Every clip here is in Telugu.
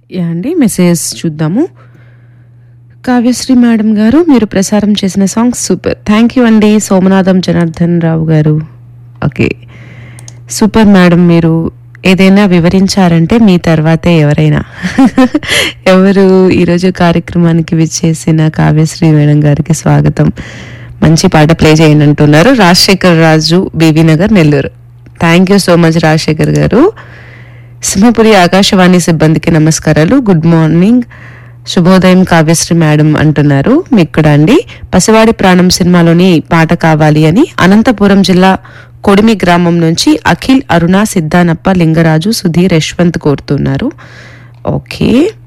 యా అండి మెసేజ్ చూద్దాము కావ్యశ్రీ మేడం గారు మీరు ప్రసారం చేసిన సాంగ్ సూపర్ థ్యాంక్ యూ అండి సోమనాథం జనార్దన్ రావు గారు ఓకే సూపర్ మేడం మీరు ఏదైనా వివరించారంటే మీ తర్వాతే ఎవరైనా ఎవరు ఈరోజు కార్యక్రమానికి విచ్చేసిన కావ్యశ్రీ మేడం గారికి స్వాగతం మంచి పాట ప్లే చేయండి అంటున్నారు Rajasekhar Raju Bibi Nagar Nellore thank you so much Rajasekhar గారు సింహపురి ఆకాశవాణి సిబ్బందికి నమస్కారాలు గుడ్ మార్నింగ్ శుభోదయం కావ్యశ్రీ మేడం అంటున్నారు మీకు కూడా అండి పసివాడి ప్రాణం సినిమాలోని పాట కావాలి అని అనంతపురం జిల్లా కొడిమి గ్రామం నుంచి అఖిల్ అరుణ సిద్ధానప్ప లింగరాజు సుధీర్ యశ్వంత్ కోరుతున్నారు ఓకే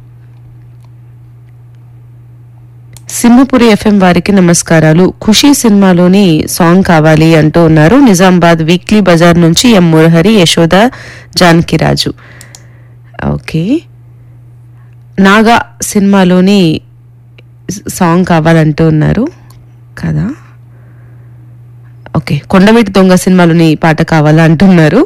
సింహపురి ఎఫ్ఎం వారికి నమస్కారాలు ఖుషీ సినిమాలోని సాంగ్ కావాలి అంటూ ఉన్నారు నిజామాబాద్ వీక్లీ బజార్ నుంచి ఎం మురహరి యశోద జానకిరాజు ఓకే నాగా సినిమాలోని సాంగ్ కావాలంటూ ఉన్నారు కదా ఓకే కొండవీటి దొంగ సినిమాలోని పాట కావాలా అంటున్నారు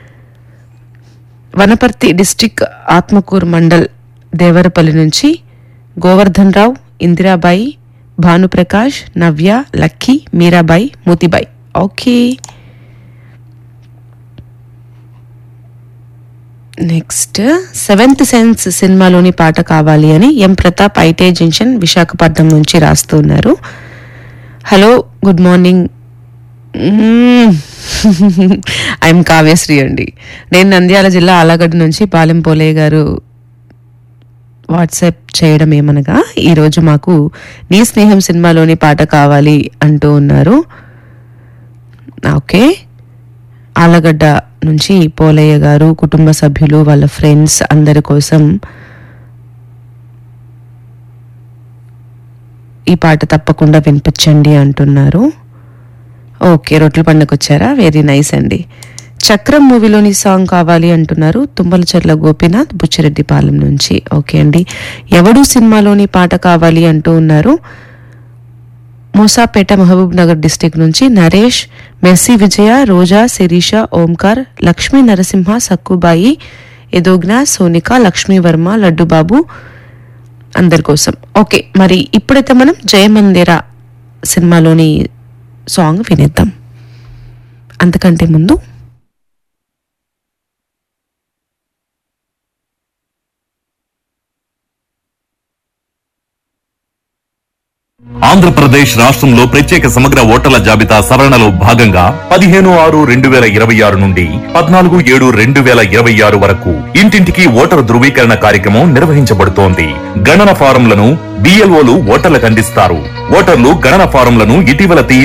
వనపర్తి డిస్టిక్ ఆత్మకూరు మండల్ దేవరపల్లి నుంచి Govardhan Rao Indirabai Bhanuprakash Navya Lucky Meerabai Muthibai okay next seventh sense సినిమాలోని పాట కావాలి అని ఎం ప్రతాప్ ఐటే జంక్షన్ విశాఖపట్నం నుంచి రాస్తున్నారు hello good morning I'm Kavyasri అండి నేను నంద్యాల జిల్లా ఆలగడ్డ నుంచి పాలెం పోలయ్య గారు వాట్సాప్ చేయడం ఏమనగా ఈరోజు మాకు నీ స్నేహం సినిమాలోని పాట కావాలి అంటూ ఉన్నారు ఓకే ఆలగడ్డ నుంచి పోలయ్య గారు కుటుంబ సభ్యులు వాళ్ళ ఫ్రెండ్స్ అందరి కోసం ఈ పాట తప్పకుండా వినిపించండి అంటున్నారు ఓకే రొట్టెల పండుగ వచ్చారా వెరీ నైస్ అండి చక్రం మూవీలోని సాంగ్ కావాలి అంటున్నారు తుమ్మలచెర్ల గోపీనాథ్ బుచ్చిరెడ్డిపాలెం నుంచి ఓకే అండి ఎవడు సినిమాలోని పాట కావాలి అంటూ ఉన్నారు మూసాపేట మహబూబ్ నగర్ డిస్టిక్ నుంచి నరేష్ మెస్సీ విజయ రోజా శిరీష ఓంకార్ లక్ష్మీ నరసింహ సక్కుబాయి ఎదోగ్న సోనిక లక్ష్మీవర్మ లడ్డుబాబు అందరి కోసం ఓకే మరి ఇప్పుడైతే మనం జయమందిర సినిమాలోని సాంగ్ వినేద్దాం అంతకంటే ముందు ఆంధ్రప్రదేశ్ రాష్ట్రంలో ప్రత్యేక సమగ్ర ఓటర్ల జాబితా సవరణలో భాగంగా పదిహేను ఆరు రెండు వేల ఇరవై ఆరు నుండి పద్నాలుగు ఏడు రెండు వేల ఇరవై ఆరు వరకు ఇంటింటికి ఓటరు ధృవీకరణ కార్యక్రమం నిర్వహించబడుతోంది గణన ఫారంలను బిఎల్ఓలు ఓటర్లకు అందిస్తారు ఓటర్లు గణన ఫారంలను ఇటీవల తీయించి